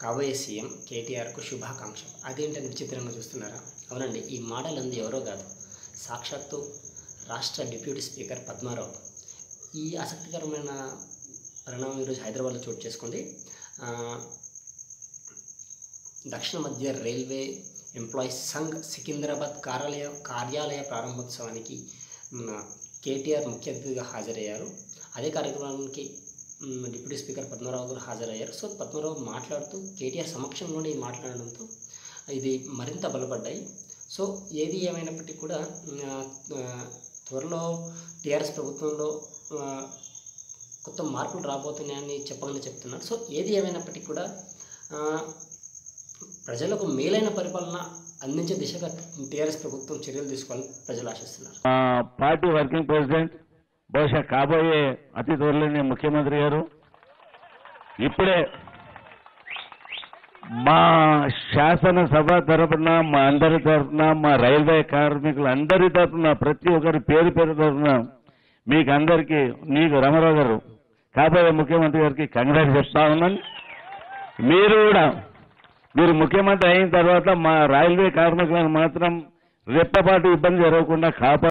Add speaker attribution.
Speaker 1: కాబోయే సీఎం కేటీఆర్కు శుభాకాంక్షలు అదేంటని విచిత్రంగా చూస్తున్నారా అవునండి ఈ మోడల్ అంది ఎవరో కాదు సాక్షాత్తు రాష్ట్ర డిప్యూటీ స్పీకర్ పద్మారావు ఈ ఆసక్తికరమైన పరిణామం ఈరోజు హైదరాబాద్లో చోటు చేసుకుంది ఆ, దక్షిణ మధ్య రైల్వే ఎంప్లాయీస్ సంఘ్ సికింద్రాబాద్ కార్యాలయ కార్యాలయ ప్రారంభోత్సవానికి మన కేటీఆర్ ముఖ్య అతిథిగా హాజరయ్యారు అదే కార్యక్రమానికి మ్, డిప్యూటీ స్పీకర్ పద్మరావు గారు హాజరయ్యారు సో పద్మరావు మాట్లాడుతూ కేటీఆర్ సమక్షంలోనే మాట్లాడడంతో ఇది మరింత బలపడ్డాయి సో ఏది ఏమైనప్పటికీ కూడా ఆ, ఆ, త్వరలో టీఆర్ఎస్ ప్రభుత్వంలో ఆ, కొత్త మార్పులు రాబోతున్నాయని చెప్పగానే చెప్తున్నారు సో ఏది ఏమైనప్పటికీ కూడా ఆ, ప్రజలకు మేలైన పరిపాలన అందించే దిశగా టీఆర్ఎస్ ప్రభుత్వం చర్యలు తీసుకోవాలని ప్రజలు ఆశిస్తున్నారు
Speaker 2: మా పార్టీ వర్కింగ్ ప్రెసిడెంట్ బహుశా కాబోయే అతి త్వరలోనే ముఖ్యమంత్రి గారు ఇప్పుడే మా శాసనసభ తరపున మా అందరి తరపున మా రైల్వే కార్మికులందరి తరపున ప్రతి ఒక్కరి పేరు పేరు తరపున మీకు అందరికీ నీకు రామారావు గారు కాబోయే ముఖ్యమంత్రి గారికి కంగ్రాట్స్ చెప్తా ఉన్నాను మీరు కూడా మీరు ముఖ్యమంత్రి అయిన తర్వాత మా రైల్వే కార్మికులను మాత్రం రెప్పపాటు ఇబ్బంది జరగకుండా కాపాడు